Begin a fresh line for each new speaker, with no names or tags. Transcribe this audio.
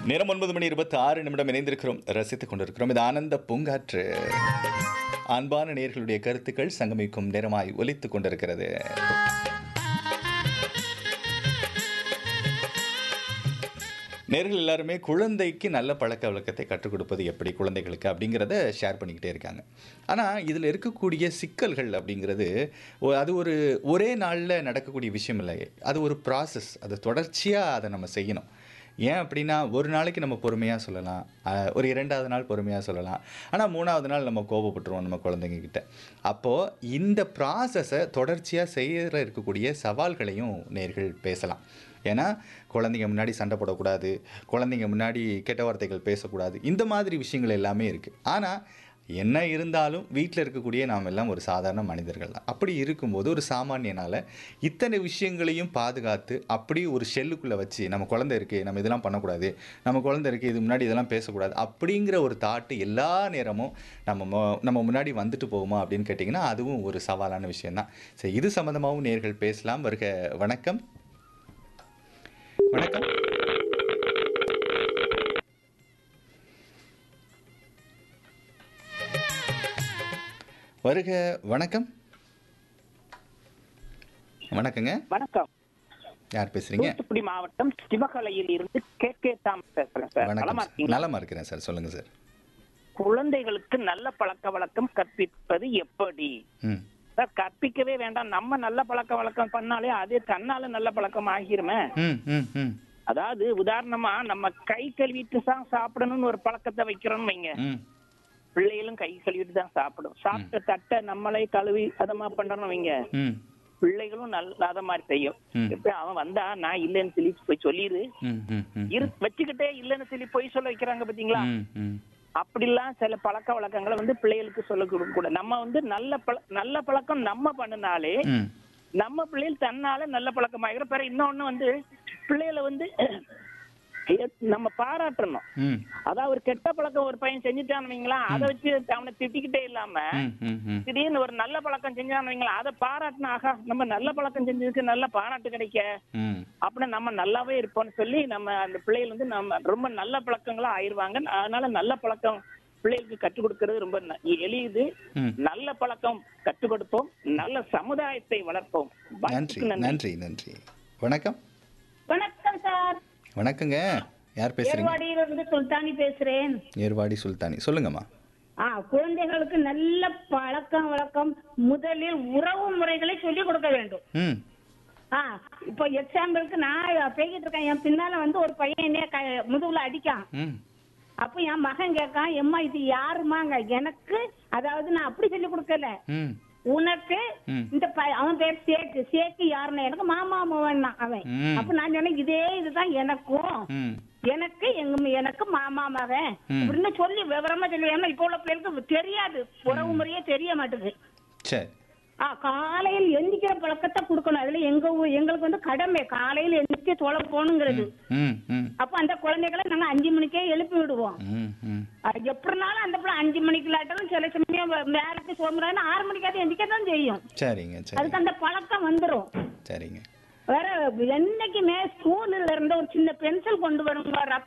நேரம் ஒன்பது மணி இருபத்தி ஆறு நிமிடம் இணைந்திருக்கிறோம் ரசித்துக் கொண்டிருக்கிறோம் இது ஆனந்த பூங்காற்று அன்பான நேர்களுடைய கருத்துக்கள் சங்கமிக்கும் நேரமாய் ஒலித்துக் கொண்டிருக்கிறது நேர்கள் எல்லாருமே குழந்தைக்கு நல்ல பழக்க வழக்கத்தை கற்றுக் கொடுப்பது எப்படி குழந்தைகளுக்கு அப்படிங்கிறத ஷேர் பண்ணிக்கிட்டே இருக்காங்க ஆனால் இதில் இருக்கக்கூடிய சிக்கல்கள் அப்படிங்கிறது ஒ- அது ஒரு ஒரே நாளில் நடக்கக்கூடிய விஷயம் இல்லை அது ஒரு ப்ராசஸ் அது தொடர்ச்சியாக அதை நம்ம செய்யணும் ஏன் அப்படின்னா ஒரு நாளைக்கு நம்ம பொறுமையாக சொல்லலாம் அஹ், ஒரு இரண்டாவது நாள் பொறுமையாக சொல்லலாம் ஆனால் மூணாவது நாள் நம்ம கோபப்பட்டுருவோம் நம்ம குழந்தைங்க கிட்ட அப்போது இந்த ப்ராசஸை தொடர்ச்சியாக செய்கிற இருக்கக்கூடிய சவால்களையும் நேர்கள் பேசலாம் ஏன்னா குழந்தைங்க முன்னாடி சண்டை போடக்கூடாது குழந்தைங்க முன்னாடி கெட்ட வார்த்தைகள் பேசக்கூடாது இந்த மாதிரி விஷயங்கள் எல்லாமே இருக்குது ஆனால் என்ன இருந்தாலும் வீட்டில் இருக்கக்கூடிய நாம் எல்லாம் ஒரு சாதாரண மனிதர்கள் தான் அப்படி இருக்கும்போது ஒரு சாமானியனால் இத்தனை விஷயங்களையும் பாதுகாத்து அப்படி ஒரு ஷெல்லுக்குள்ளே வச்சு நம்ம குழந்தை இருக்குது நம்ம இதெல்லாம் பண்ணக்கூடாது நம்ம குழந்தை இருக்குது இது முன்னாடி இதெல்லாம் பேசக்கூடாது அப்படிங்கிற ஒரு தாட்டு எல்லா நேரமும் நம்ம மொ- நம்ம முன்னாடி வந்துட்டு போகுமா அப்படின்னு கேட்டிங்கன்னா அதுவும் ஒரு சவாலான விஷயம்தான் சரி இது சம்மந்தமாகவும் நேர்கள் பேசலாம் வருக வணக்கம் வணக்கம் வருக வணக்கம் வணக்கங்க
வணக்கம்
யார் பேசுறீங்க
தூத்துக்குடி மாவட்டம் சிவகலையில் இருந்து கே கே தாம் பேசுறேன் சார்
வணக்கம்
நலமா
சார்.
இருக்கீங்களா
நலமா இருக்கிறேன் சார் சொல்லுங்க சார்
குழந்தைகளுக்கு நல்ல பழக்க வழக்கம் கற்பிப்பது எப்படி
ம்
சார் கற்பிக்கவே வேண்டாம் நம்ம நல்ல பழக்க வழக்கம் பண்ணாலே அதே தன்னால நல்ல பழக்கம் ஆகிருமே
ம் ம் ம்
அதாவது உதாரணமா நம்ம கை கழுவிட்டு தான் சாப்பிடணும்னு ஒரு பழக்கத்தை வைக்கிறோம்னு வைங்க
ம்
பிள்ளைகளும் கை கழுவிட்டு தான் சாப்பிடும் சாப்பிட்ட தட்டை நம்மளே கழுவி அதமா பண்றோம்னு வைங்க
ம்
பிள்ளைகளும் நல்ல அத மாதிரி செய்யும்
ம்.
இப்ப அவன் வந்தா நான் இல்லைன்னு சொல்லி போய் சொல்லிடு
ம் ம் ம்
இரு வச்சுக்கிட்டே இல்லைன்னு சொல்லி பொய் சொல்ல வைக்கிறாங்க பாத்தீங்களா
ம் ம்
அப்படிலாம் சில பழக்க வழக்கங்களை வந்து பிள்ளைகளுக்கு சொல்ல கொடுக்க கூட நம்ம வந்து நல்ல பழ நல்ல பழக்கம் நம்ம பண்ணினாலே
ம்
நம்ம பிள்ளைகள் தன்னால நல்ல பழக்கம் ஆகிற பிறகு இன்னொன்னு வந்து பிள்ளைகளை வந்து நம்ம பாராட்டணும்
ம்
அதாவது ஒரு கெட்ட பழக்கம் ஒரு பையன் செஞ்சுட்டான்னு வைங்களா அதை வச்சு அவனை திட்டிக்கிட்டே இல்லாம
ம் ம் ம்
திடீர்னு ஒரு நல்ல பழக்கம் செஞ்சான்னு வைங்களா அதை பாராட்டினா ஆகா நம்ம நல்ல பழக்கம் செஞ்சதுக்கு நல்ல பாராட்டு கிடைக்க
ம்
அப்படின்னு நம்ம நல்லாவே இருப்போம்னு சொல்லி நம்ம அந்த பிள்ளைகள் வந்து நம்ம ரொம்ப நல்ல பழக்கங்களா ஆயிருவாங்க அதனால நல்ல பழக்கம் பிள்ளைகளுக்கு கற்றுக் கொடுக்கிறது ரொம்ப ந- எளிது
ம்.
நல்ல பழக்கம் கற்றுக் கொடுப்போம் நல்ல சமுதாயத்தை வளர்ப்போம்
நன்றி
வாய்ப்புக்கு
நன்றி நன்றி வணக்கம்
வணக்கம் சார்
வணக்கங்க யார் பேசுறீங்க
ஏர்வாடியிலிருந்து சுல்தானி பேசுறேன்
ஏர்வாடி சுல்தானி சொல்லுங்கம்மா
ஆ குழந்தைகளுக்கு நல்ல பழக்கம் வழக்கம் முதலில் உறவு முறைகளை சொல்லிக் கொடுக்க வேண்டும்
ம்
ஆ இப்போ எக்ஸாம்பிளுக்கு நான் பேசிட்டு இருக்கேன் என் பின்னால வந்து ஒரு பையன் என்னைய க- முதுகுல அடிக்கான்
ம்
அப்ப என் மகன் கேட்கான் எம்மா இது யாருமாங்க எனக்கு அதாவது நான் அப்படி சொல்லி கொடுக்கல
ம்
உனக்கு
ம்.
இந்த பை- அவன் பேர் சேக்கு சேக்கு யாருன்னு எனக்கு மாமா மவன் அவன்
ம்.
அப்ப நான் சொன்னேன் இதே இதுதான் எனக்கும்
ம்
எனக்கு எங்க எனக்கு மாமா மகன்
ம்.
அப்படின்னு சொல்லி விவரமா சொல்லி ஏன்னா இப்போ உள்ள பிள்ளைகளுக்கு தெரியாது உறவு முறையே தெரிய மாட்டுது
சரி
ஆ காலையில் எந்திக்கிற பழக்கத்தை கொடுக்கணும் அதுல எங்க ஊ- எங்களுக்கு வந்து கடமை காலையில் எந்திரிச்சு தொலை போகணுங்கிறது
ம் ம்
அப்ப அந்த குழந்தைகளை நாங்க அஞ்சு மணிக்கே எழுப்பி விடுவோம்
ம் ம்
அது எப்படினாலும் அந்த பிள்ளை அஞ்சு மணிக்கு இல்லாட்டாலும் சில சமயம் வேலைக்கு சோம்புறான்னு ஆறு மணிக்காவது எந்திரிக்க தான் செய்யும்
சரிங்க சரி
அதுக்கு அந்த பழக்கம் வந்துரும்
சரிங்க
வேற என்னைக்குமே ஸ்கூல்ல இருந்து ஒரு சின்ன பென்சில் கொண்டு வருங்க